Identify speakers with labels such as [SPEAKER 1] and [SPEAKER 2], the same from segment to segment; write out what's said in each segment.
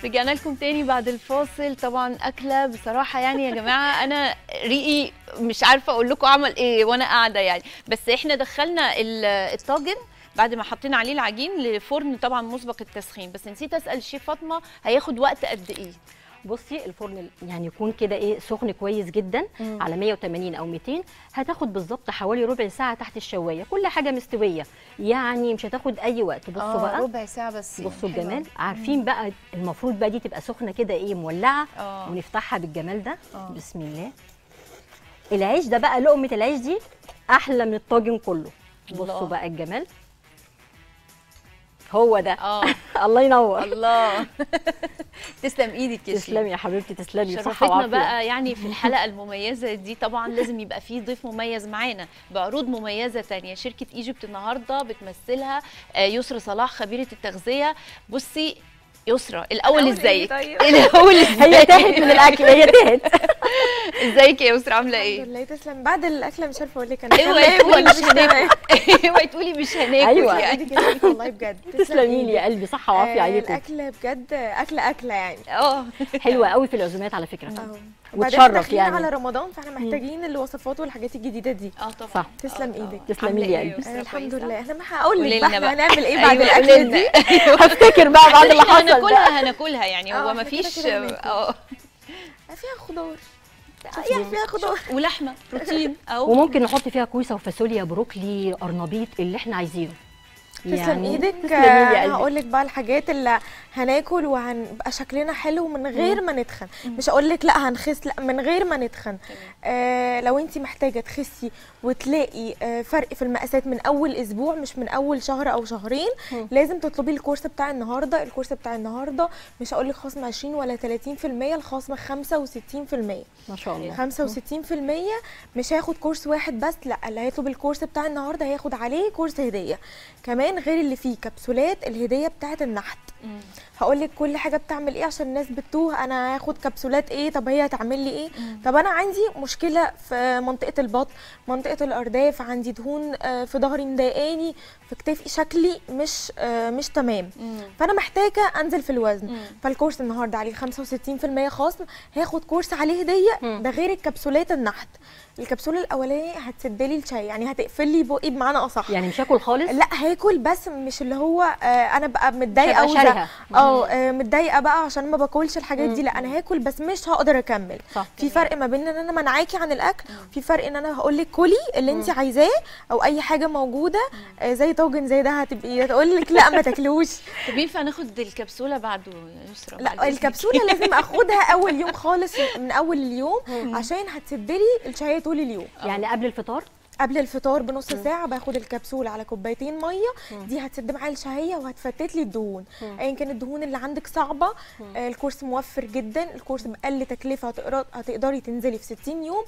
[SPEAKER 1] رجعنا لكم تاني بعد الفاصل طبعا اكله بصراحه يعني يا جماعه انا ريقي مش عارفه اقول لكم عمل ايه وانا قاعده يعني بس احنا دخلنا ال- الطاجن بعد ما حطينا عليه العجين لفرن طبعا مسبق التسخين بس نسيت اسال الشيف فاطمه هياخد وقت قد ايه
[SPEAKER 2] بصي الفرن يعني يكون كده ايه سخن كويس جدا
[SPEAKER 1] مم.
[SPEAKER 2] على 180 او 200 هتاخد بالظبط حوالي ربع ساعه تحت الشوايه كل حاجه مستويه يعني مش هتاخد اي وقت بصوا بقى
[SPEAKER 1] ربع ساعه بس يعني.
[SPEAKER 2] بصوا
[SPEAKER 1] حلوة.
[SPEAKER 2] الجمال عارفين بقى المفروض بقى دي تبقى سخنه كده ايه مولعه
[SPEAKER 1] اه
[SPEAKER 2] ونفتحها بالجمال ده
[SPEAKER 1] آه.
[SPEAKER 2] بسم الله العيش ده بقى لقمه العيش دي احلى من الطاجن كله
[SPEAKER 1] الله.
[SPEAKER 2] بصوا بقى الجمال هو ده
[SPEAKER 1] اه
[SPEAKER 2] الله ينور
[SPEAKER 1] الله تسلم ايدك يا شيف
[SPEAKER 2] تسلمي يا حبيبتي تسلمي صحه
[SPEAKER 1] شرفتنا
[SPEAKER 2] وعافيه
[SPEAKER 1] بقى يعني في الحلقه المميزه دي طبعا لازم يبقى فيه ضيف مميز معانا بعروض مميزه تانية شركه ايجيبت النهارده بتمثلها آه، يسرا صلاح خبيره التغذيه بصي يسرا الاول
[SPEAKER 3] الأول إيه
[SPEAKER 1] ازيك
[SPEAKER 3] طيب؟
[SPEAKER 1] الاول ازيك
[SPEAKER 2] هي تاهت من الاكل هي تاهت
[SPEAKER 1] ازيك يا يسرا عامله
[SPEAKER 3] الحمد
[SPEAKER 1] ايه
[SPEAKER 3] لله تسلم بعد الاكله مش عارفه اقول لك انا
[SPEAKER 1] اوعي
[SPEAKER 3] تمام
[SPEAKER 1] تقولي
[SPEAKER 3] ولا
[SPEAKER 1] مش هناكل اوعي تقولي مش هناكل
[SPEAKER 2] أيوة.
[SPEAKER 1] يعني
[SPEAKER 3] ايدك يا شيخ والله بجد
[SPEAKER 2] تسلمي لي يا قلبي صحه وعافيه
[SPEAKER 3] آه،
[SPEAKER 2] عليكم
[SPEAKER 3] الاكله بجد اكله اكله يعني
[SPEAKER 1] اه
[SPEAKER 2] حلوه قوي في العزومات على فكره
[SPEAKER 3] اهو
[SPEAKER 2] وتشرف
[SPEAKER 3] وبعدين داخلين
[SPEAKER 2] يعني.
[SPEAKER 3] على رمضان فاحنا محتاجين الوصفات والحاجات الجديده دي
[SPEAKER 1] اه طبعا
[SPEAKER 2] صح.
[SPEAKER 3] تسلم
[SPEAKER 1] آه،
[SPEAKER 3] ايدك.
[SPEAKER 1] آه.
[SPEAKER 2] تسلمي
[SPEAKER 1] عاملة
[SPEAKER 2] لي يا
[SPEAKER 1] إيه
[SPEAKER 2] قلبي.
[SPEAKER 1] يسرا؟
[SPEAKER 3] آه، الحمد
[SPEAKER 1] كويسة؟
[SPEAKER 3] لله انا ما هقول
[SPEAKER 1] قولي
[SPEAKER 3] لك بقى
[SPEAKER 1] لنا
[SPEAKER 3] احنا
[SPEAKER 1] بقى.
[SPEAKER 3] هنعمل ايه بعد
[SPEAKER 1] أيوة،
[SPEAKER 3] الاكله
[SPEAKER 1] قولي
[SPEAKER 3] دي
[SPEAKER 1] لنا.
[SPEAKER 2] هفتكر بقى بعد اللي
[SPEAKER 1] احنا
[SPEAKER 2] حصل ده
[SPEAKER 1] هناكلها هناكلها يعني
[SPEAKER 3] آه،
[SPEAKER 1] هو
[SPEAKER 3] إحنا
[SPEAKER 1] ما
[SPEAKER 3] كده
[SPEAKER 1] فيش
[SPEAKER 3] كده هناكل.
[SPEAKER 1] اه
[SPEAKER 3] فيها خضار يعني فيها خضار
[SPEAKER 1] ولحمه بروتين اهو
[SPEAKER 2] وممكن نحط فيها كوسه وفاصوليا بروكلي قرنبيط اللي احنا عايزينه
[SPEAKER 3] تسلم ايدك
[SPEAKER 2] تسلمي لي يا
[SPEAKER 3] آه،
[SPEAKER 2] قلبي
[SPEAKER 3] هقول لك بقى الحاجات اللي هناكل وهنبقى شكلنا حلو من غير ما نتخن مش هقول لك لا هنخس لا من غير ما نتخن آه لو انت محتاجه تخسي وتلاقي آه فرق في المقاسات من اول اسبوع مش من اول شهر او شهرين
[SPEAKER 2] مم.
[SPEAKER 3] لازم تطلبي الكورس بتاع النهارده الكورس بتاع النهارده مش هقول لك خصم 20 ولا 30% الخصم 65%
[SPEAKER 2] ما شاء الله
[SPEAKER 3] 65% مش هياخد كورس واحد بس لا اللي هيطلب الكورس بتاع النهارده هياخد عليه كورس هديه كمان غير اللي فيه كبسولات الهديه بتاعه النحت
[SPEAKER 1] مم.
[SPEAKER 3] هقول لك كل حاجه بتعمل ايه عشان الناس بتتوه انا هاخد كبسولات ايه طب هي هتعمل لي ايه طب انا عندي مشكله في منطقه البطن منطقه الارداف عندي دهون آه، في ظهري مضايقاني في كتافي شكلي مش آه، مش تمام
[SPEAKER 1] مم.
[SPEAKER 3] فانا محتاجه انزل في الوزن
[SPEAKER 1] مم.
[SPEAKER 3] فالكورس النهارده عليه 65% خصم هاخد كورس عليه هديه
[SPEAKER 2] مم.
[SPEAKER 3] ده غير الكبسولات النحت الكبسوله الاولانيه هتسد لي الشاي يعني هتقفل لي بقي بمعنى اصح
[SPEAKER 2] يعني مش هاكل خالص
[SPEAKER 3] لا هاكل بس مش اللي هو آه انا بقى متضايقه
[SPEAKER 2] هبقى
[SPEAKER 3] وزهق
[SPEAKER 2] شارهة.
[SPEAKER 3] اه آه، متضايقه بقى عشان ما باكلش الحاجات دي
[SPEAKER 2] مم.
[SPEAKER 3] لا انا هاكل بس مش هقدر اكمل
[SPEAKER 2] صح
[SPEAKER 3] في فرق ما بين ان انا منعاكي عن الاكل في فرق ان انا هقول لك كلي اللي انت عايزاه او اي حاجه موجوده آه زي طاجن زي ده هتبقي هتقول لك لا ما تاكلوش
[SPEAKER 1] طب ينفع ناخد الكبسوله بعده يا يسرا بعد
[SPEAKER 3] لا
[SPEAKER 1] إذنك؟
[SPEAKER 3] الكبسوله لازم اخدها اول يوم خالص من اول اليوم عشان هتسد لي الشهيه طول اليوم
[SPEAKER 2] يعني قبل الفطار
[SPEAKER 3] قبل الفطار بنص ساعه باخد الكبسوله على كوبايتين ميه دي هتسد معايا الشهيه وهتفتت لي الدهون ايا كانت الدهون اللي عندك صعبه آه الكورس موفر جدا الكورس باقل تكلفه هتقدر- هتقدري تنزلي في 60 يوم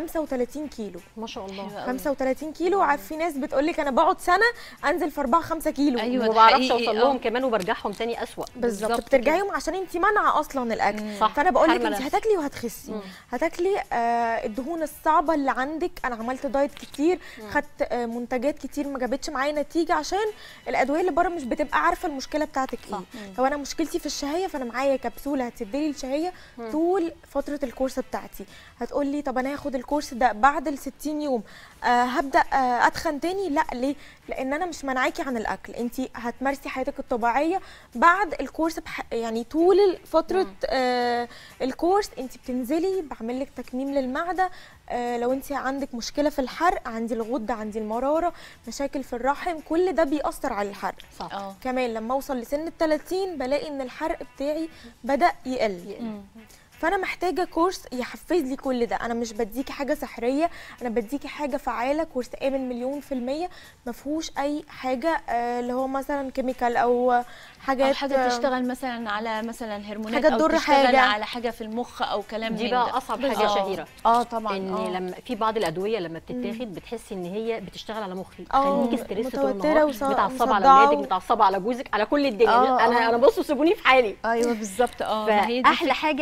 [SPEAKER 3] 35 كيلو
[SPEAKER 2] ما شاء الله
[SPEAKER 1] حلوة أوي.
[SPEAKER 3] 35 كيلو عارف في ناس بتقول لك انا بقعد سنه انزل في 4 5 كيلو
[SPEAKER 1] أيوة،
[SPEAKER 2] وما
[SPEAKER 1] ده
[SPEAKER 2] بعرفش
[SPEAKER 1] حقيقي،
[SPEAKER 2] اوصل
[SPEAKER 1] آه.
[SPEAKER 2] لهم كمان وبرجعهم تاني اسوأ
[SPEAKER 3] بالظبط
[SPEAKER 1] بالظبط
[SPEAKER 3] بترجعيهم عشان انت مانعه اصلا الاكل
[SPEAKER 2] صح.
[SPEAKER 3] فانا بقول لك
[SPEAKER 2] حارمة
[SPEAKER 3] انت
[SPEAKER 2] نفسك.
[SPEAKER 3] هتاكلي وهتخسي هتاكلي آه الدهون الصعبه اللي عندك انا عملت دايت كتير خدت آه منتجات كتير ما جابتش معايا نتيجه عشان الادويه اللي بره مش بتبقى عارفه المشكله بتاعتك ايه لو انا مشكلتي في الشهيه فانا معايا كبسوله هتسدلي الشهيه طول فتره الكورس بتاعتي هتقول لي طب انا هاخد الكورس ده بعد ال 60 يوم آه هبدا آه اتخن تاني لا ليه لان انا مش منعاكي عن الاكل انت هتمارسي حياتك الطبيعيه بعد الكورس بح... يعني طول فتره آه الكورس انت بتنزلي بعمل لك تكميم للمعده آه لو انت عندك مشكله في الحرق عندي الغده عندي المراره مشاكل في الرحم كل ده بيأثر على الحرق
[SPEAKER 2] صح
[SPEAKER 1] اه
[SPEAKER 3] كمان لما اوصل لسن ال 30 بلاقي ان الحرق بتاعي بدا يقل
[SPEAKER 1] مم.
[SPEAKER 3] فانا محتاجه كورس يحفز لي كل ده انا مش بديكي حاجه سحريه انا بديكي حاجه فعاله كورس امن مليون في الميه ما فيهوش اي حاجه آه، اللي هو مثلا كيميكال او حاجات
[SPEAKER 1] او حاجه
[SPEAKER 3] آه،
[SPEAKER 1] تشتغل مثلا على مثلا هرمونات
[SPEAKER 3] حاجة
[SPEAKER 1] او
[SPEAKER 3] تضر
[SPEAKER 1] تشتغل
[SPEAKER 3] حاجة.
[SPEAKER 1] على حاجه في المخ او كلام
[SPEAKER 2] دي
[SPEAKER 1] من
[SPEAKER 2] بقى
[SPEAKER 1] ده.
[SPEAKER 2] اصعب حاجه
[SPEAKER 1] آه.
[SPEAKER 2] شهيره
[SPEAKER 1] اه طبعا
[SPEAKER 2] ان
[SPEAKER 1] آه.
[SPEAKER 2] لما في بعض الادويه لما بتتاخد بتحسي ان هي بتشتغل على مخي
[SPEAKER 3] آه،
[SPEAKER 2] تخليكي ستريس طول
[SPEAKER 3] متوترة
[SPEAKER 2] النهار
[SPEAKER 3] وص-
[SPEAKER 2] متعصبه على
[SPEAKER 3] ومصدعة
[SPEAKER 2] اولادك
[SPEAKER 3] و-
[SPEAKER 2] متعصبه على جوزك على كل الدنيا
[SPEAKER 1] آه،
[SPEAKER 2] انا
[SPEAKER 1] آه.
[SPEAKER 2] انا بصوا سيبوني في حالي
[SPEAKER 1] ايوه بالظبط اه ما هي دي
[SPEAKER 2] فاحلى حاجه ان هو بيشتغل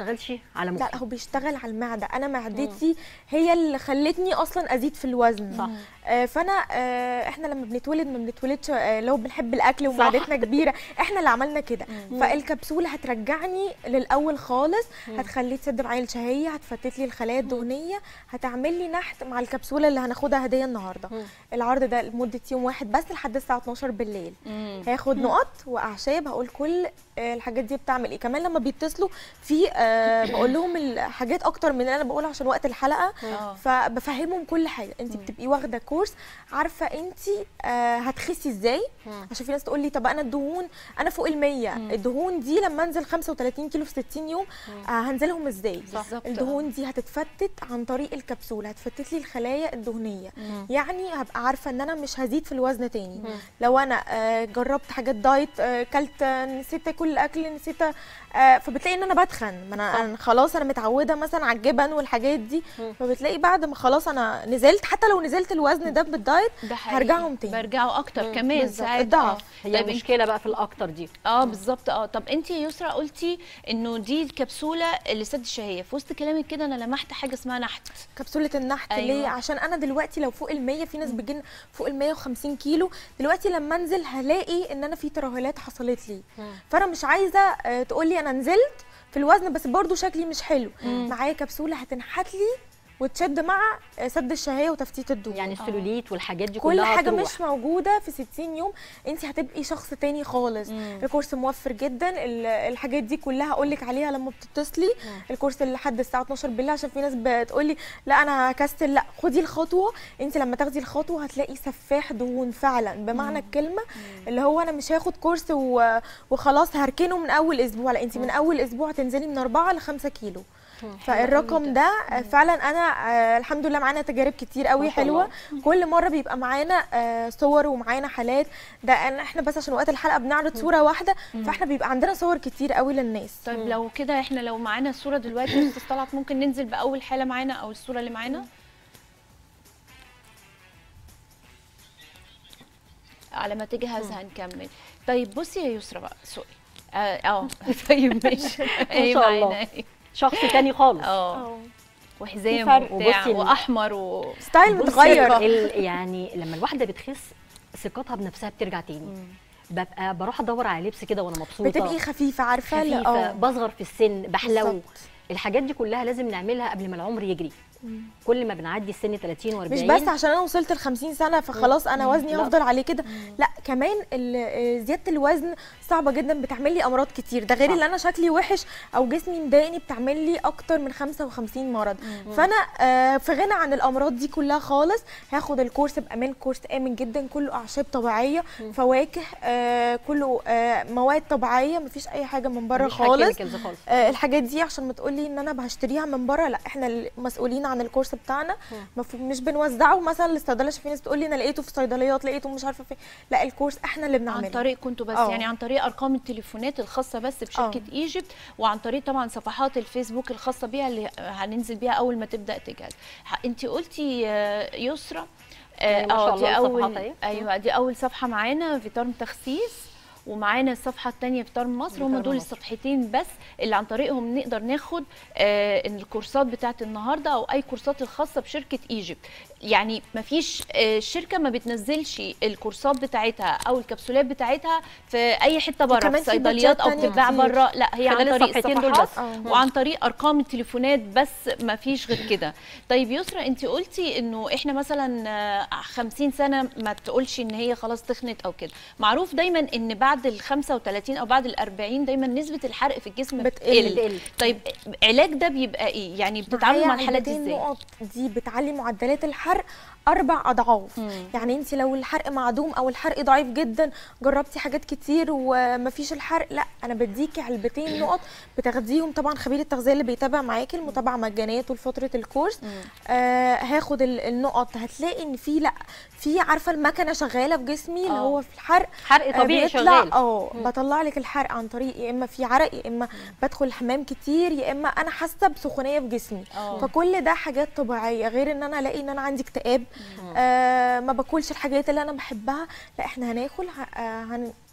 [SPEAKER 2] بيشتغلش على مخي
[SPEAKER 3] لا هو بيشتغل على المعده انا معدتي هي اللي خلتني اصلا ازيد في الوزن
[SPEAKER 2] صح.
[SPEAKER 3] آه فانا آه احنا لما بنتولد ما بنتولدش آه لو بنحب الاكل
[SPEAKER 2] صح.
[SPEAKER 3] ومعدتنا كبيره احنا اللي عملنا كده فالكبسوله هترجعني للاول خالص هتخليه تسد معايا الشهيه هتفتت لي الخلايا الدهنيه هتعمل لي نحت مع الكبسوله اللي هناخدها هديه النهارده
[SPEAKER 2] مم.
[SPEAKER 3] العرض ده لمده يوم واحد بس لحد الساعه 12 بالليل
[SPEAKER 1] مم.
[SPEAKER 3] هاخد نقط واعشاب هقول كل آه، الحاجات دي بتعمل ايه كمان لما بيتصلوا في آه بقول لهم الحاجات اكتر من اللي انا بقولها عشان وقت الحلقه
[SPEAKER 1] آه.
[SPEAKER 3] فبفهمهم كل حاجه انت بتبقي واخده كورس عارفه انت آه هتخسي ازاي
[SPEAKER 2] مم.
[SPEAKER 3] عشان في ناس تقول لي طب انا الدهون انا فوق ال 100 الدهون دي لما انزل 35 كيلو في 60 يوم آه هنزلهم ازاي
[SPEAKER 1] بالظبط.
[SPEAKER 3] الدهون دي هتتفتت عن طريق الكبسوله هتفتت لي الخلايا الدهنيه
[SPEAKER 1] مم.
[SPEAKER 3] يعني هبقى عارفه ان انا مش هزيد في الوزن تاني لو انا آه جربت حاجات دايت آه كلت آه نسيت اكل الاكل نسيت آه فبتلاقي ان انا بتخن ما انا أنا خلاص انا متعوده مثلا على الجبن والحاجات دي فبتلاقي بعد ما خلاص انا نزلت حتى لو نزلت الوزن ده بالدايت
[SPEAKER 1] ده حقيقي.
[SPEAKER 3] هرجعهم تاني
[SPEAKER 1] برجعوا اكتر كمان
[SPEAKER 3] بالظبط.
[SPEAKER 1] ساعات
[SPEAKER 3] الضعف.
[SPEAKER 1] آه.
[SPEAKER 2] هي
[SPEAKER 1] طيب
[SPEAKER 2] المشكله بقى في الاكتر دي
[SPEAKER 1] اه بالظبط اه طب انت يا يسرا قلتي انه دي الكبسوله اللي سد الشهيه في وسط كلامك كده انا لمحت حاجه اسمها نحت
[SPEAKER 3] كبسوله النحت
[SPEAKER 1] أيوة.
[SPEAKER 3] أيوة. ليه عشان انا دلوقتي لو فوق ال 100 في ناس بتجن فوق ال 150 كيلو دلوقتي لما انزل هلاقي ان انا في ترهلات حصلت لي فانا مش عايزه آه، تقولي انا نزلت في الوزن بس برضو شكلي مش حلو معايا كبسوله هتنحت لي وتشد مع آه، سد الشهيه وتفتيت الدهون
[SPEAKER 2] يعني السلوليت والحاجات دي
[SPEAKER 3] كل
[SPEAKER 2] كلها
[SPEAKER 3] حاجه
[SPEAKER 2] هتروح.
[SPEAKER 3] مش موجوده في 60 يوم انت هتبقي شخص تاني خالص الكورس موفر جدا ال- الحاجات دي كلها اقول لك عليها لما بتتصلي الكورس اللي لحد الساعه 12 بالليل عشان في ناس بتقولي لا انا هكسل لا خدي الخطوه انت لما تاخدي الخطوه هتلاقي سفاح دهون فعلا بمعنى الكلمه اللي هو انا مش هاخد كورس و... وخلاص هركنه من اول اسبوع لا انت من اول اسبوع تنزلي من 4 ل 5 كيلو فالرقم ده آه، فعلا انا آه، الحمد لله معانا تجارب كتير قوي
[SPEAKER 2] ما شاء
[SPEAKER 3] حلوه كل مره بيبقى معانا آه، صور ومعانا حالات ده أن احنا بس عشان وقت الحلقه بنعرض صوره واحده فاحنا بيبقى عندنا صور كتير قوي للناس
[SPEAKER 1] طيب لو كده احنا لو معانا الصوره دلوقتي يا استاذ طلعت ممكن ننزل باول حاله معانا او الصوره اللي معانا على ما تجهز هنكمل طيب بصي يا يسرا بقى سؤال اه آه، طيب ماشي ايه
[SPEAKER 2] شاء الله.
[SPEAKER 1] معانا
[SPEAKER 2] شخص تاني خالص
[SPEAKER 1] اه
[SPEAKER 3] في
[SPEAKER 1] وحزام
[SPEAKER 3] فرق.
[SPEAKER 1] وبتاع
[SPEAKER 2] وبصي ال-
[SPEAKER 1] واحمر و
[SPEAKER 3] ستايل
[SPEAKER 2] بصي،
[SPEAKER 3] متغير
[SPEAKER 2] ال- يعني لما الواحده بتخس ثقتها بنفسها بترجع تاني ببقى بروح ادور على لبس كده وانا مبسوطه
[SPEAKER 3] بتبقي خفيفه عارفه لا،
[SPEAKER 2] خفيفه
[SPEAKER 3] آه.
[SPEAKER 2] بصغر في السن بحلو
[SPEAKER 3] بالظبط.
[SPEAKER 2] الحاجات دي كلها لازم نعملها قبل ما العمر يجري كل ما بنعدي السن 30 و40
[SPEAKER 3] مش بس عشان انا وصلت ل 50 سنه فخلاص انا وزني
[SPEAKER 2] لا.
[SPEAKER 3] هفضل عليه كده لا كمان ال- آه، زياده الوزن صعبه جدا بتعمل لي امراض كتير ده غير
[SPEAKER 2] صح.
[SPEAKER 3] اللي انا شكلي وحش او جسمي مضايقني بتعمل لي اكتر من 55 مرض فانا آه، في غنى عن الامراض دي كلها خالص هاخد الكورس بامان كورس امن جدا كله اعشاب طبيعيه فواكه آه، كله آه، مواد طبيعيه مفيش اي حاجه من بره
[SPEAKER 2] مفيش حاجة
[SPEAKER 3] خالص
[SPEAKER 2] chemicals خالص
[SPEAKER 3] آه، الحاجات دي عشان ما تقولي ان انا هشتريها من بره لا احنا المسؤولين عن الكورس بتاعنا مفروض مش بنوزعه مثلا للصيدله عشان في ناس تقول لي انا لقيته في صيدليات لقيته مش عارفه فين لا الكورس احنا اللي
[SPEAKER 1] عن
[SPEAKER 3] بنعمله
[SPEAKER 1] طريق كنتوا بس
[SPEAKER 3] آه.
[SPEAKER 1] يعني عن طريق ارقام التليفونات الخاصه بس بشركه ايجيبت وعن طريق طبعا صفحات الفيسبوك الخاصه بيها اللي هننزل بيها اول ما تبدا تجهز انت قلتي آه، يسرا
[SPEAKER 2] أيوة، ما شاء
[SPEAKER 1] اه دي
[SPEAKER 2] الله
[SPEAKER 1] اول
[SPEAKER 2] الصفحات أهي.
[SPEAKER 1] ايوه دي اول صفحه معانا فيتارم تخسيس ومعانا الصفحه الثانيه فيتارم مصر هم
[SPEAKER 2] فيتارم
[SPEAKER 1] دول
[SPEAKER 2] مصر.
[SPEAKER 1] الصفحتين بس اللي عن طريقهم نقدر ناخد آه الكورسات بتاعت النهارده او اي كورسات الخاصه بشركه ايجيبت يعني مفيش آه الشركه ما بتنزلش الكورسات بتاعتها او الكبسولات بتاعتها في اي حته بره
[SPEAKER 3] وكمان
[SPEAKER 1] في
[SPEAKER 3] في
[SPEAKER 1] صيدليات او
[SPEAKER 3] باتشات تانية
[SPEAKER 1] بتتباع
[SPEAKER 3] كتير.
[SPEAKER 1] بره لا هي عن
[SPEAKER 2] خلال
[SPEAKER 1] طريق
[SPEAKER 2] الصفحتين دول
[SPEAKER 1] الصفحات
[SPEAKER 2] بس.
[SPEAKER 3] آه.
[SPEAKER 1] وعن طريق ارقام التليفونات بس ما فيش غير كده طيب يسرا انت قلتي انه احنا مثلا آه، 50 سنه ما تقولش ان هي خلاص تخنت او كده معروف دايما ان بعد ال 35 او بعد ال 40 دايما نسبه الحرق في الجسم
[SPEAKER 3] بتقل.
[SPEAKER 2] بتقل.
[SPEAKER 1] طيب علاج ده بيبقى ايه يعني بتتعاملوا
[SPEAKER 3] معايا
[SPEAKER 1] مع الحالات دي
[SPEAKER 3] علبتين
[SPEAKER 1] ازاي
[SPEAKER 3] نقط دي بتعلي معدلات الحرق اربع اضعاف
[SPEAKER 1] مم.
[SPEAKER 3] يعني انت لو الحرق معدوم او الحرق ضعيف جدا جربتي حاجات كتير ومفيش الحرق لا انا بديكي علبتين نقط بتاخديهم طبعا خبير التغذيه اللي بيتابع معاكي المتابعه مجانيه طول فتره الكورس آه هاخد ال- النقط هتلاقي ان في لا في عارفه المكنه شغاله في جسمي اللي
[SPEAKER 1] آه.
[SPEAKER 3] هو في الحرق
[SPEAKER 2] حرق
[SPEAKER 3] آه،
[SPEAKER 2] طبيعي
[SPEAKER 3] بيطلع-
[SPEAKER 2] شغال
[SPEAKER 3] اه بطلع لك الحرق عن طريق يا اما في عرق يا اما بدخل الحمام كتير يا اما انا حاسه بسخونيه في جسمي
[SPEAKER 1] آه.
[SPEAKER 3] فكل ده حاجات طبيعيه غير ان انا الاقي ان انا عندي اكتئاب آه ما باكلش الحاجات اللي انا بحبها لا احنا هناكل ه- آه، هن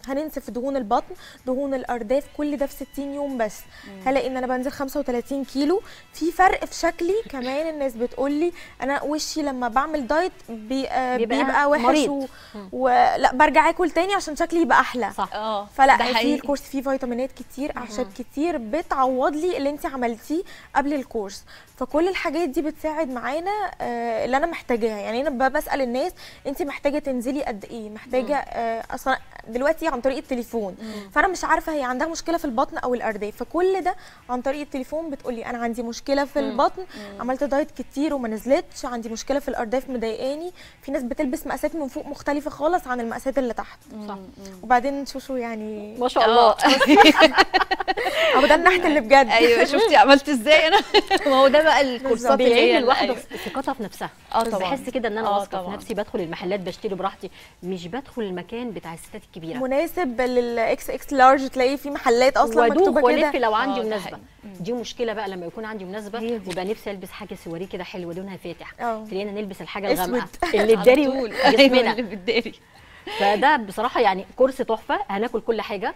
[SPEAKER 3] هننسف دهون البطن دهون الارداف كل ده في 60 يوم بس هلاقي ان انا بنزل 35 كيلو في فرق في شكلي كمان الناس بتقول لي انا وشي لما بعمل دايت بي آه
[SPEAKER 2] بيبقى
[SPEAKER 3] بيبقى, وحش
[SPEAKER 2] مريض.
[SPEAKER 3] و... ولا برجع اكل تاني عشان شكلي يبقى احلى
[SPEAKER 2] صح
[SPEAKER 1] اه
[SPEAKER 3] فلا
[SPEAKER 1] ده
[SPEAKER 3] في
[SPEAKER 1] حقيقي.
[SPEAKER 3] الكورس فيه فيتامينات كتير اعشاب كتير بتعوض لي اللي انت عملتيه قبل الكورس فكل الحاجات دي بتساعد معانا آه، اللي انا محتاجاها يعني انا ب- بسال الناس انت محتاجه تنزلي قد ايه محتاجه آه، اصلا دلوقتي عن طريق التليفون فانا مش عارفه هي عندها مشكله في البطن او الارداف فكل ده عن طريق التليفون بتقولي انا عندي مشكله في البطن عملت دايت كتير وما نزلتش عندي مشكله في الارداف مضايقاني في ناس بتلبس مقاسات من فوق مختلفه خالص عن المقاسات اللي تحت
[SPEAKER 2] صح
[SPEAKER 3] وبعدين شوشو يعني
[SPEAKER 2] ما شاء الله
[SPEAKER 3] او ده النحت اللي بجد
[SPEAKER 1] ايوه شفتي عملت ازاي انا ما هو ده بقى الكورسات اللي
[SPEAKER 2] بيعيد
[SPEAKER 1] هي
[SPEAKER 2] الواحده
[SPEAKER 1] أيوة.
[SPEAKER 2] ثقتها في نفسها
[SPEAKER 1] اه طبعا
[SPEAKER 2] بحس كده ان انا
[SPEAKER 1] آه
[SPEAKER 2] واثقه في
[SPEAKER 1] طبعاً.
[SPEAKER 2] نفسي بدخل المحلات بشتري براحتي مش بدخل المكان بتاع الستات الكبيره
[SPEAKER 3] مناسب للاكس اكس لارج تلاقيه في محلات اصلا
[SPEAKER 2] وادوخ
[SPEAKER 3] مكتوبه
[SPEAKER 2] والف
[SPEAKER 3] كده
[SPEAKER 2] لو عندي
[SPEAKER 1] آه، ده
[SPEAKER 2] مناسبه
[SPEAKER 1] حقيقي.
[SPEAKER 2] دي مشكله بقى لما يكون عندي مناسبه
[SPEAKER 1] هي دي.
[SPEAKER 2] ويبقى نفسي البس حاجه سواري كده حلوه لونها فاتح
[SPEAKER 3] اه
[SPEAKER 2] خلينا نلبس الحاجه
[SPEAKER 3] أسود.
[SPEAKER 2] الغامقه اللي
[SPEAKER 1] على
[SPEAKER 2] تداري
[SPEAKER 1] طول. أيوة،
[SPEAKER 2] جسمنا
[SPEAKER 1] اللي بتداري
[SPEAKER 2] فده بصراحه يعني كورس تحفه هناكل كل حاجه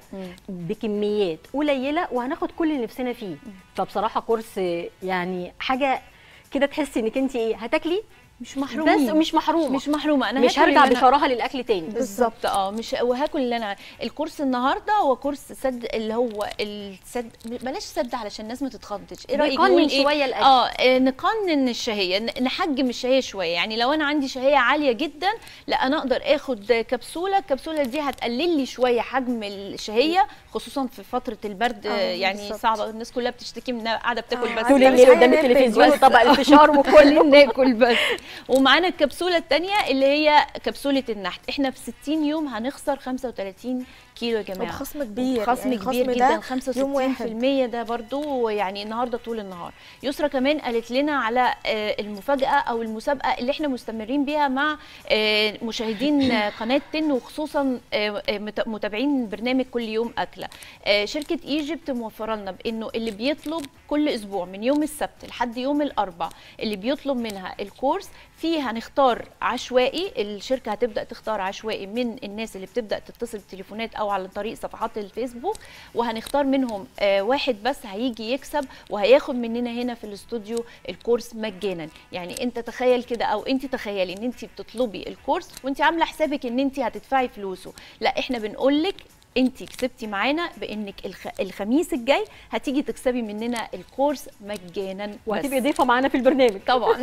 [SPEAKER 2] بكميات قليله وهناخد كل اللي نفسنا فيه فبصراحه كورس يعني حاجه كده تحسي انك انت ايه هتاكلي
[SPEAKER 1] مش محرومين
[SPEAKER 2] بس مش محرومه
[SPEAKER 1] مش محرومه انا
[SPEAKER 2] مش
[SPEAKER 1] هاكل
[SPEAKER 2] هرجع
[SPEAKER 1] اللي أنا-
[SPEAKER 2] بشراهه للاكل تاني
[SPEAKER 1] بالظبط اه مش وهاكل اللي انا الكورس النهارده هو كورس سد اللي هو السد بلاش سد علشان الناس ما تتخضش ايه رايك
[SPEAKER 2] بيقنن
[SPEAKER 1] نقول ايه
[SPEAKER 2] شوية الأكل.
[SPEAKER 1] اه آه، نقنن الشهيه ن- نحجم الشهيه شويه يعني لو انا عندي شهيه عاليه جدا لا انا اقدر اخد كبسوله الكبسوله دي هتقلل لي شويه حجم الشهيه خصوصا في فتره البرد
[SPEAKER 3] آه،
[SPEAKER 1] آه، يعني
[SPEAKER 3] بالظبط.
[SPEAKER 1] صعبه الناس كلها بتشتكي من إنها قاعده بتاكل
[SPEAKER 3] آه،
[SPEAKER 1] بس
[SPEAKER 2] طول
[SPEAKER 3] أنت مش
[SPEAKER 2] الليل قدام
[SPEAKER 3] عايزة
[SPEAKER 2] التلفزيون
[SPEAKER 3] بس.
[SPEAKER 2] طبق الفشار وكل
[SPEAKER 1] كل ناكل بس ومعانا الكبسوله الثانيه اللي هي كبسوله النحت احنا في 60 يوم هنخسر 35 كيلو يا جماعه
[SPEAKER 3] وبخصم كبير
[SPEAKER 1] خصم
[SPEAKER 3] يعني
[SPEAKER 1] كبير
[SPEAKER 3] الخصم
[SPEAKER 1] جدا
[SPEAKER 3] ده يوم واحد
[SPEAKER 1] 65% ده برضو يعني النهارده طول النهار يسرا كمان قالت لنا على آه، المفاجاه او المسابقه اللي احنا مستمرين بيها مع آه، مشاهدين آه، قناه تن وخصوصا آه، آه، مت- متابعين برنامج كل يوم اكله آه، شركه ايجيبت موفره لنا بانه اللي بيطلب كل اسبوع من يوم السبت لحد يوم الاربع اللي بيطلب منها الكورس فيه هنختار عشوائي الشركه هتبدا تختار عشوائي من الناس اللي بتبدا تتصل بتليفونات او على طريق صفحات الفيسبوك وهنختار منهم آه، واحد بس هيجي يكسب وهياخد مننا هنا في الاستوديو الكورس مجانا يعني انت تخيل كده او انت تخيلي ان انت بتطلبي الكورس وانت عامله حسابك ان انت هتدفعي فلوسه لا احنا بنقول لك انت كسبتي معانا بانك الخ... الخميس الجاي هتيجي تكسبي مننا الكورس مجانا بس.
[SPEAKER 2] وهتبقي ضيفه معانا في البرنامج
[SPEAKER 1] طبعا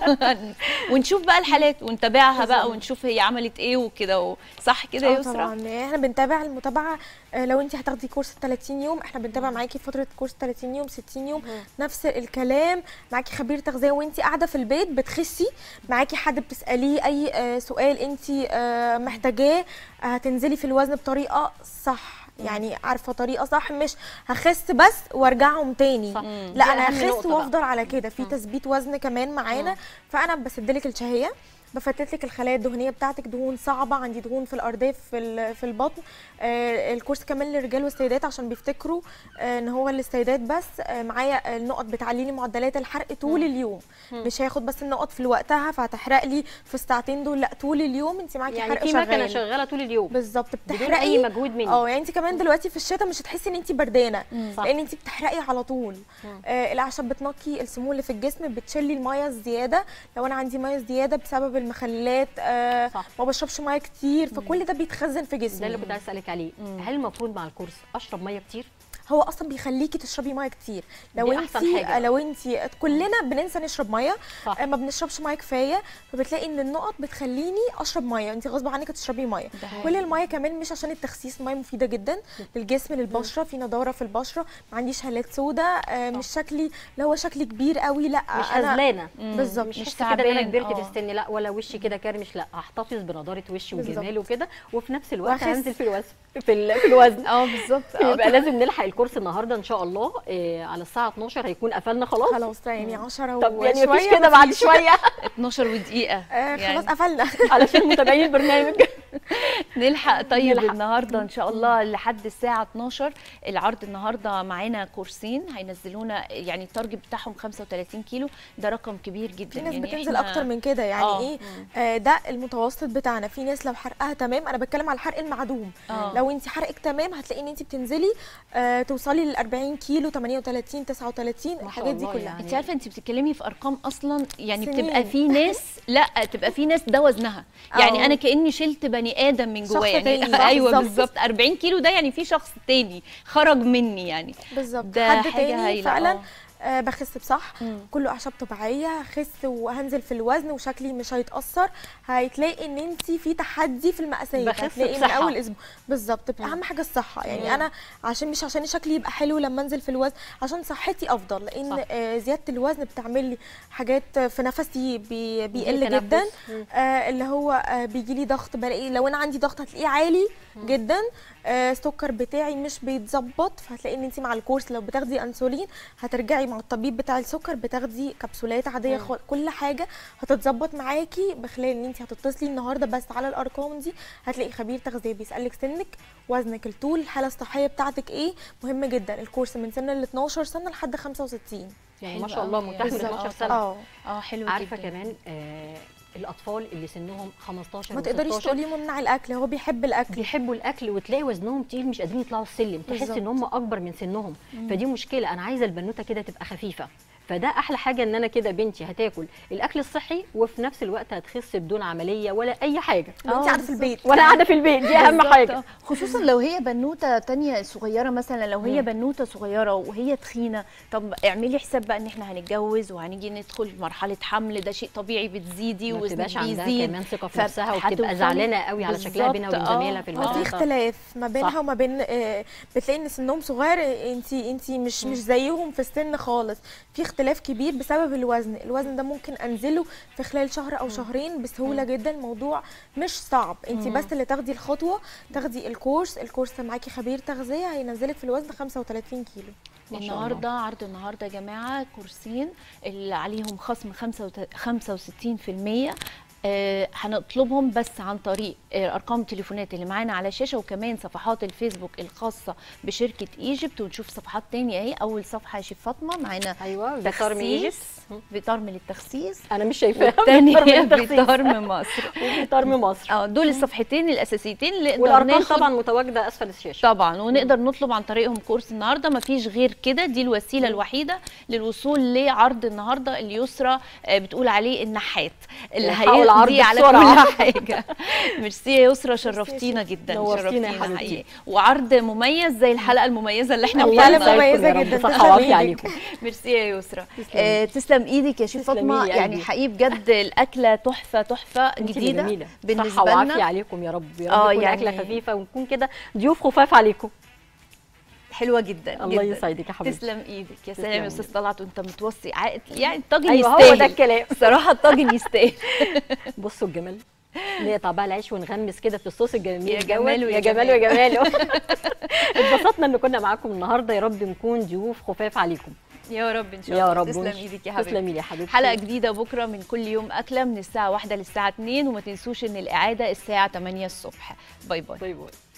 [SPEAKER 1] ونشوف بقى الحالات ونتابعها بقى
[SPEAKER 3] بالظبط.
[SPEAKER 1] ونشوف هي عملت ايه وكده و- صح كده يا
[SPEAKER 3] اه
[SPEAKER 1] يسرا
[SPEAKER 3] طبعا يعني احنا بنتابع المتابعه آه، لو انت هتاخدي كورس 30 يوم احنا بنتابع معاكي فتره كورس 30 يوم 60 يوم نفس الكلام معاكي خبير تغذيه وانت قاعده في البيت بتخسي معاكي حد بتساليه اي آه، سؤال انت آه، محتاجاه آه، هتنزلي في الوزن بطريقه صح يعني عارفه طريقه صح مش هخس بس وارجعهم تاني
[SPEAKER 2] صح.
[SPEAKER 3] لا
[SPEAKER 2] دي
[SPEAKER 3] انا
[SPEAKER 2] أهم
[SPEAKER 3] هخس
[SPEAKER 2] نقطة بقى.
[SPEAKER 3] وافضل على كده في تثبيت وزن كمان معانا فانا بسدلك الشهيه بفتت لك الخلايا الدهنيه بتاعتك دهون صعبه عندي دهون في الارداف في ال- في البطن آه الكورس كمان للرجال والسيدات عشان بيفتكروا آه ان هو للسيدات بس آه معايا النقط بتعلي لي معدلات الحرق طول اليوم مش هياخد بس النقط في وقتها فهتحرق لي في الساعتين دول لا طول اليوم انت معاكي
[SPEAKER 2] يعني
[SPEAKER 3] حرق
[SPEAKER 2] في مكنه
[SPEAKER 3] شغال
[SPEAKER 2] شغاله طول اليوم
[SPEAKER 3] بالظبط
[SPEAKER 2] بدون
[SPEAKER 3] بتحرقي
[SPEAKER 2] اي مجهود مني
[SPEAKER 3] اه يعني انت كمان دلوقتي في الشتاء مش هتحسي ان انت بردانه
[SPEAKER 2] صح.
[SPEAKER 3] لان انت بتحرقي على طول آه الاعشاب بتنقي السموم اللي في الجسم بتشلي الميه الزياده لو انا عندي ميه زياده بسبب المخللات آه
[SPEAKER 2] صح.
[SPEAKER 3] ما بشربش ميه كتير فكل ده بيتخزن في
[SPEAKER 2] ده اللي
[SPEAKER 3] جسمي
[SPEAKER 2] كنت عايز اسالك عليه هل المفروض مع الكورس اشرب ميه كتير
[SPEAKER 3] هو اصلا بيخليكي تشربي ميه كتير لو
[SPEAKER 2] دي
[SPEAKER 3] انت
[SPEAKER 2] أحسن حاجة.
[SPEAKER 3] لو انت كلنا بننسى نشرب ميه
[SPEAKER 2] صح.
[SPEAKER 3] آه، ما بنشربش ميه كفايه فبتلاقي ان النقط بتخليني اشرب ميه انت غصب عنك تشربي ميه
[SPEAKER 1] ده حقيقي.
[SPEAKER 3] كل الميه كمان مش عشان التخسيس الميه مفيده جدا للجسم للبشره في نضاره في البشره ما عنديش هالات سوداء آه، مش شكلي اللي هو شكلي كبير قوي لا
[SPEAKER 2] مش
[SPEAKER 3] انا
[SPEAKER 2] هزلانه
[SPEAKER 3] بالظبط
[SPEAKER 2] مش
[SPEAKER 1] مش
[SPEAKER 2] حاسه كده ان انا
[SPEAKER 1] تعبان،
[SPEAKER 2] كبرت في
[SPEAKER 1] آه.
[SPEAKER 2] السن لا ولا وشي كده كرمش لا هحتفظ بنضاره وشي
[SPEAKER 3] بالظبط.
[SPEAKER 2] وجمالي وكده وفي نفس الوقت
[SPEAKER 3] وأخس.
[SPEAKER 2] هنزل في الوزن في, ال- في الوزن
[SPEAKER 1] اه بالظبط
[SPEAKER 2] يبقى لازم نلحق الكورس النهارده ان شاء الله إيه على الساعه 12 هيكون قفلنا خلاص
[SPEAKER 3] خلاص يعني 10
[SPEAKER 2] طب يعني مفيش
[SPEAKER 3] وشوية
[SPEAKER 2] كده بعد
[SPEAKER 3] مفيش.
[SPEAKER 2] شويه
[SPEAKER 1] 12 ودقيقه
[SPEAKER 3] آه
[SPEAKER 1] يعني
[SPEAKER 3] خلاص قفلنا
[SPEAKER 2] علشان متابعين البرنامج
[SPEAKER 1] نلحق طيب
[SPEAKER 2] نلحق.
[SPEAKER 1] النهارده ان شاء الله لحد الساعه 12 العرض النهارده معانا كورسين هينزلونا يعني التارجت بتاعهم 35 كيلو ده رقم كبير جدا
[SPEAKER 3] في ناس
[SPEAKER 1] يعني
[SPEAKER 3] بتنزل
[SPEAKER 1] إحنا-
[SPEAKER 3] اكتر من كده يعني
[SPEAKER 1] آه.
[SPEAKER 3] ايه آه ده المتوسط بتاعنا في ناس لو حرقها تمام انا بتكلم على الحرق المعدوم
[SPEAKER 1] آه.
[SPEAKER 3] لو انت حرقك تمام هتلاقي ان انت بتنزلي آه توصلي لل 40 كيلو 38 39
[SPEAKER 2] ما شاء
[SPEAKER 3] الحاجات دي
[SPEAKER 2] الله
[SPEAKER 3] كلها
[SPEAKER 2] يعني.
[SPEAKER 1] انت عارفه انت بتتكلمي في ارقام اصلا يعني
[SPEAKER 3] سنين.
[SPEAKER 1] بتبقى في ناس لا تبقى في ناس ده وزنها يعني
[SPEAKER 3] أه.
[SPEAKER 1] انا كاني شلت بني ادم من
[SPEAKER 3] شخص
[SPEAKER 1] جواه يعني
[SPEAKER 3] تاني، صح،
[SPEAKER 1] ايوه
[SPEAKER 3] بالظبط.
[SPEAKER 1] بالظبط 40 كيلو ده يعني في شخص تاني خرج مني يعني
[SPEAKER 3] بالظبط
[SPEAKER 1] ده
[SPEAKER 3] حد
[SPEAKER 1] حاجة
[SPEAKER 3] تاني
[SPEAKER 1] هايلة،
[SPEAKER 3] فعلا
[SPEAKER 1] آه.
[SPEAKER 3] آه بخس بصح
[SPEAKER 1] مم.
[SPEAKER 3] كله اعشاب طبيعيه هخس وهنزل في الوزن وشكلي مش هيتاثر هتلاقي ان انت في تحدي في المقاسات
[SPEAKER 2] بخس
[SPEAKER 3] هتلاقي من
[SPEAKER 2] بصحة.
[SPEAKER 3] اول اسبوع بالظبط اهم حاجه الصحه يعني انا عشان مش عشان شكلي يبقى حلو لما انزل في الوزن عشان صحتي افضل لان
[SPEAKER 2] صح.
[SPEAKER 3] آه زياده الوزن بتعمل لي حاجات في نفسي بي بيقل
[SPEAKER 2] تنفس.
[SPEAKER 3] جدا
[SPEAKER 2] مم.
[SPEAKER 3] آه اللي هو آه بيجي لي ضغط بلاقي لو انا عندي ضغط هتلاقيه عالي جدا آه السكر بتاعي مش بيتظبط فهتلاقي ان انت مع الكورس لو بتاخدي انسولين هترجعي مع الطبيب بتاع السكر بتاخدي كبسولات عاديه خالص كل حاجه هتتظبط معاكي بخلال ان انت هتتصلي النهارده بس على الارقام دي هتلاقي خبير تغذيه بيسالك سنك وزنك الطول الحاله الصحيه بتاعتك ايه مهم جدا الكورس من سن ال 12 سنه لحد 65
[SPEAKER 2] يعني
[SPEAKER 1] حلو
[SPEAKER 2] ما شاء الله
[SPEAKER 1] أوي.
[SPEAKER 2] متاح من
[SPEAKER 1] بالظبط.
[SPEAKER 2] 12 سنه
[SPEAKER 3] اه
[SPEAKER 1] اه حلو
[SPEAKER 2] عارفه
[SPEAKER 1] جدا
[SPEAKER 2] كمان آه الاطفال اللي سنهم 15
[SPEAKER 3] ما تقدريش
[SPEAKER 2] و16
[SPEAKER 3] تقولي ممنع الاكل هو بيحب الاكل
[SPEAKER 2] بيحبوا الاكل وتلاقي وزنهم تقيل مش قادرين يطلعوا السلم تحس
[SPEAKER 3] بالظبط.
[SPEAKER 2] ان هم اكبر من سنهم فدي مشكله انا عايزه البنوته كده تبقى خفيفه فده احلى حاجه ان انا كده بنتي هتاكل الاكل الصحي وفي نفس الوقت هتخس بدون عمليه ولا اي حاجه
[SPEAKER 3] لو انت
[SPEAKER 1] آه،
[SPEAKER 3] قاعده في
[SPEAKER 1] بالظبط.
[SPEAKER 3] البيت
[SPEAKER 2] ولا قاعده في البيت دي اهم
[SPEAKER 1] بالظبط،
[SPEAKER 2] حاجه
[SPEAKER 1] آه. خصوصا لو هي بنوته تانية صغيره مثلا لو هي بنوته صغيره وهي تخينه طب اعملي حساب بقى ان احنا هنتجوز وهنيجي ندخل في مرحله حمل ده شيء طبيعي بتزيدي
[SPEAKER 2] ما
[SPEAKER 1] وزنك
[SPEAKER 2] بتبقاش عندها
[SPEAKER 1] بيزيد
[SPEAKER 2] كمان ثقه في
[SPEAKER 1] فهتوصلي-
[SPEAKER 2] نفسها وبتبقى زعلانه قوي على شكلها بينها وبين
[SPEAKER 1] بالظبط،
[SPEAKER 2] زميلها في
[SPEAKER 1] آه.
[SPEAKER 3] ما في
[SPEAKER 2] المدرسه
[SPEAKER 3] اختلاف ما بينها
[SPEAKER 2] صح.
[SPEAKER 3] وما بين آه، بتلاقي ان سنهم صغير انت انت مش مش زيهم في السن خالص في اختلاف كبير بسبب الوزن الوزن ده ممكن انزله في خلال شهر او شهرين بسهوله جدا الموضوع مش صعب انت بس اللي تاخدي الخطوه تاخدي الكورس الكورس معاكي خبير تغذيه هينزلك في الوزن 35 كيلو
[SPEAKER 2] ما شاء الله.
[SPEAKER 1] النهارده عرض النهارده يا جماعه كورسين اللي عليهم خصم 65% آه هنطلبهم بس عن طريق آه ارقام التليفونات اللي معانا على الشاشه وكمان صفحات الفيسبوك الخاصه بشركه ايجيبت ونشوف صفحات تانية اهي اول صفحه يا شيف فاطمه معانا
[SPEAKER 2] ايوه بيطار من ايجيبت
[SPEAKER 1] تخسيس بيطرم للتخسيس
[SPEAKER 2] انا مش شايفاها
[SPEAKER 1] والتانية
[SPEAKER 2] بيطار
[SPEAKER 1] بيطرم مصر
[SPEAKER 2] بيطار من مصر
[SPEAKER 1] اه دول الصفحتين الاساسيتين اللي نقدر
[SPEAKER 2] والارقام
[SPEAKER 1] ناخد
[SPEAKER 2] طبعا متواجده اسفل الشاشه
[SPEAKER 1] طبعا ونقدر نطلب عن طريقهم كورس النهارده مفيش غير كده دي الوسيله الوحيده للوصول لعرض النهارده اللي يسرى آه، بتقول عليه النحات اللي
[SPEAKER 2] الحقوا العرض
[SPEAKER 1] هيقضي على
[SPEAKER 2] بسرعة.
[SPEAKER 1] كل حاجه ميرسي يا يسرى شرفتينا جدا
[SPEAKER 2] نورتينا يا
[SPEAKER 1] شرفتينا
[SPEAKER 2] حبيبتي.
[SPEAKER 1] حقيقي وعرض مميز زي الحلقه المميزه اللي احنا
[SPEAKER 3] الله
[SPEAKER 1] فيها
[SPEAKER 3] يسعدكم
[SPEAKER 1] النهاردة.
[SPEAKER 3] مميزة
[SPEAKER 2] يا رب.
[SPEAKER 3] جدا.
[SPEAKER 2] صحة
[SPEAKER 3] تسلمي
[SPEAKER 2] وعافية
[SPEAKER 3] إيدك.
[SPEAKER 2] عليكم
[SPEAKER 1] ميرسي يا يسرى
[SPEAKER 2] تسلمي.
[SPEAKER 1] آه تسلم ايدك يا شيف
[SPEAKER 2] تسلمي
[SPEAKER 1] فاطمه
[SPEAKER 2] لي يا
[SPEAKER 1] يعني
[SPEAKER 2] قلبي.
[SPEAKER 1] حقيقي بجد الاكله تحفه تحفه
[SPEAKER 2] انت اللي
[SPEAKER 1] جديده
[SPEAKER 2] جميله
[SPEAKER 1] بالنسبه
[SPEAKER 2] صحه وعافيه
[SPEAKER 1] لنا
[SPEAKER 2] عليكم يا رب يا
[SPEAKER 1] آه،
[SPEAKER 2] رب تكون
[SPEAKER 1] يعني-
[SPEAKER 2] اكله خفيفه ونكون كده ضيوف خفاف عليكم
[SPEAKER 1] حلوه جدا
[SPEAKER 2] الله
[SPEAKER 1] جداً.
[SPEAKER 2] يسعدك يا حبيبتي
[SPEAKER 1] تسلم ايدك يا
[SPEAKER 2] تسلم
[SPEAKER 1] سلام يا
[SPEAKER 2] ايدك.
[SPEAKER 1] استاذ طلعت وانت متوصي عائد يعني الطاجن
[SPEAKER 2] ايوه هو
[SPEAKER 1] يستاهل
[SPEAKER 2] ده الكلام
[SPEAKER 1] صراحه الطاجن يستاهل
[SPEAKER 2] بصوا الجمال نقطع بقى العيش ونغمس كده في الصوص الجميل
[SPEAKER 1] يا
[SPEAKER 2] دوت.
[SPEAKER 1] جماله يا
[SPEAKER 2] يا جماله يا جماله اتبسطنا ان كنا معاكم النهارده يا رب نكون ضيوف خفاف عليكم
[SPEAKER 1] يا رب ان شاء
[SPEAKER 2] يا
[SPEAKER 1] الله
[SPEAKER 2] رب
[SPEAKER 1] تسلم
[SPEAKER 2] ونش-
[SPEAKER 1] ايدك يا حبيبتي
[SPEAKER 2] تسلمي لي يا حبيبتي
[SPEAKER 1] حلقه جديده بكره من كل يوم اكله من الساعه 1 للساعه 2 وما تنسوش ان الاعاده الساعه 8 الصبح باي باي
[SPEAKER 2] باي باي